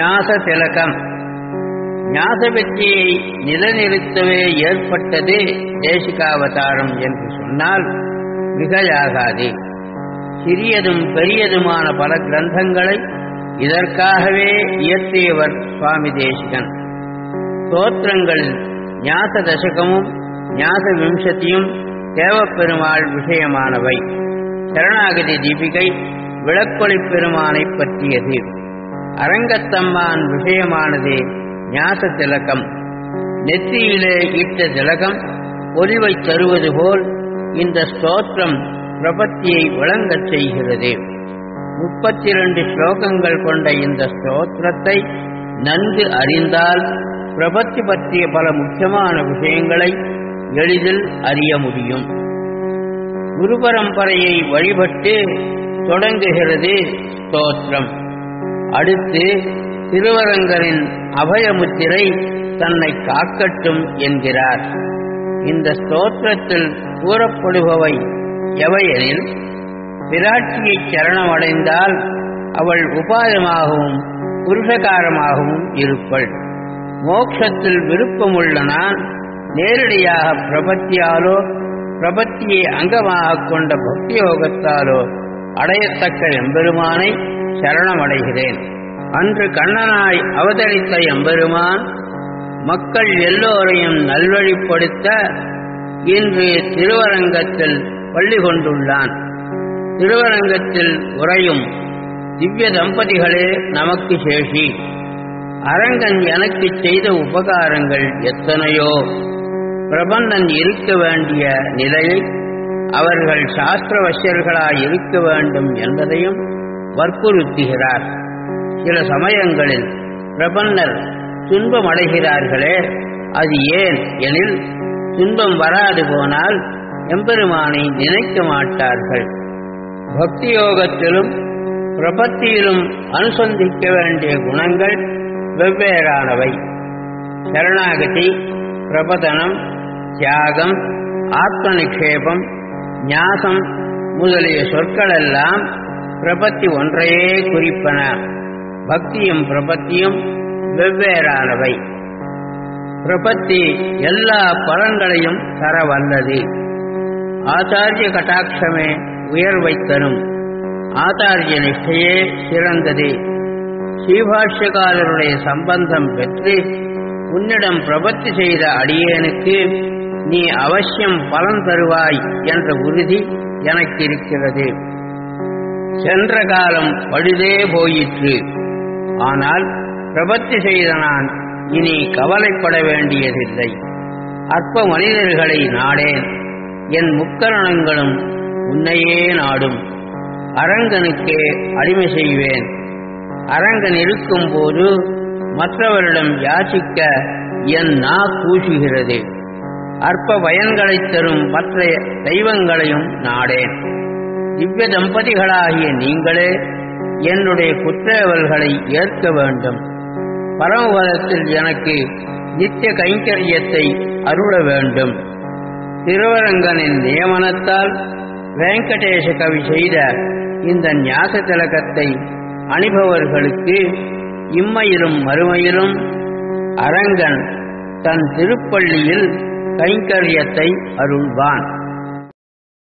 ஞாச திலகம் ஞாச வெற்றியை நிலைநிறுத்தவே ஏற்பட்டது தேசிகாவதாரம் என்று சொன்னால் மிகையாகாது சிறியதும் பெரியதுமான பல கிரந்தங்களை இதற்காகவே இயற்றியவர் சுவாமி தேசிகன் ஸ்தோத்திரங்களில் ஞாச தசகமும் ஞாச விம்சதியும் தேவப்பெருமாள் விஷயமானவை சரணாகதி தீபிகை விளக்கொளி பெருமானை பற்றியது அரங்கத்தம்மான் விஷயமானது ஞாச திலகம் நெற்றியிலே இட்ட திலகம் ஒளிவை தருவது போல் இந்த ஸ்தோத்திரம் பிரபத்தியை விளங்கச் செய்கிறது முப்பத்தி இரண்டு ஸ்லோகங்கள் கொண்ட இந்த ஸ்தோத்திரத்தை நன்கு அறிந்தால் பிரபத்தி பற்றிய பல முக்கியமான விஷயங்களை எளிதில் அறிய முடியும் குரு பரம்பரையை வழிபட்டு தொடங்குகிறது ஸ்தோத்திரம் அடுத்து திருவரங்கரின் அபயமுத்திரை தன்னை காக்கட்டும் என்கிறார் இந்த ஸ்தோத்திரத்தில் கூறப்படுபவை எவையெனில் பிராட்டியை சரணமடைந்தால் அவள் உபாயமாகவும் புருஷகாரமாகவும் இருப்பள் மோட்சத்தில் விருப்பமுள்ள நான் நேரடியாக பிரபத்தியாலோ பிரபத்தியை அங்கமாக கொண்ட பக்தி யோகத்தாலோ அடையத்தக்க எம்பெருமானை சரணமடைகிறேன் அன்று கண்ணனாய் அவதரித்த எம்பெருமான் மக்கள் எல்லோரையும் நல்வழிப்படுத்த இன்று திருவரங்கத்தில் பள்ளி கொண்டுள்ளான் திருவரங்கத்தில் உறையும் திவ்ய தம்பதிகளே நமக்கு சேஷி அரங்கன் எனக்கு செய்த உபகாரங்கள் எத்தனையோ பிரபந்தன் இருக்க வேண்டிய நிலையை அவர்கள் சாஸ்திரவசியர்களாய் இருக்க வேண்டும் என்பதையும் வற்புறுத்துகிறார் சில சமயங்களில் பிரபன்னர் துன்பம் அடைகிறார்களே அது ஏன் எனில் துன்பம் வராது போனால் எம்பெருமானை நினைக்க மாட்டார்கள் பக்தி யோகத்திலும் பிரபத்தியிலும் அனுசந்திக்க வேண்டிய குணங்கள் வெவ்வேறானவை சரணாகதி பிரபதனம் தியாகம் ஆத்ம நிக்ஷேபம் ஞாசம் முதலிய சொற்களெல்லாம் பிரபத்தி ஒன்றையே குறிப்பன பக்தியும் பிரபத்தியும் வெவ்வேறானவை பிரபத்தி எல்லா பலன்களையும் தர வல்லது ஆச்சாரிய கட்டாட்சமே உயர்வை தரும் ஆச்சாரிய நிஷ்டையே சிறந்தது ஸ்ரீபாஷ்யகாரருடைய சம்பந்தம் பெற்று உன்னிடம் பிரபத்தி செய்த அடியேனுக்கு நீ அவசியம் பலன் தருவாய் என்ற உறுதி எனக்கு இருக்கிறது சென்ற காலம் பழுதே போயிற்று ஆனால் பிரபத்தி செய்த நான் இனி கவலைப்பட வேண்டியதில்லை அற்ப மனிதர்களை நாடேன் என் முக்கரணங்களும் உன்னையே நாடும் அரங்கனுக்கே அடிமை செய்வேன் அரங்கன் இருக்கும்போது மற்றவரிடம் யாசிக்க என் நா கூசுகிறது அற்ப பயன்களைத் தரும் மற்ற தெய்வங்களையும் நாடேன் திவ்ய தம்பதிகளாகிய நீங்களே என்னுடைய குற்றவல்களை ஏற்க வேண்டும் பரமபதத்தில் எனக்கு நித்திய கைங்கரியத்தை அருள வேண்டும் திருவரங்கனின் நியமனத்தால் வெங்கடேச கவி செய்த இந்த ஞாச திலகத்தை அணிபவர்களுக்கு இம்மையிலும் மறுமையிலும் அரங்கன் தன் திருப்பள்ளியில் கைங்கரியத்தை அருள்வான்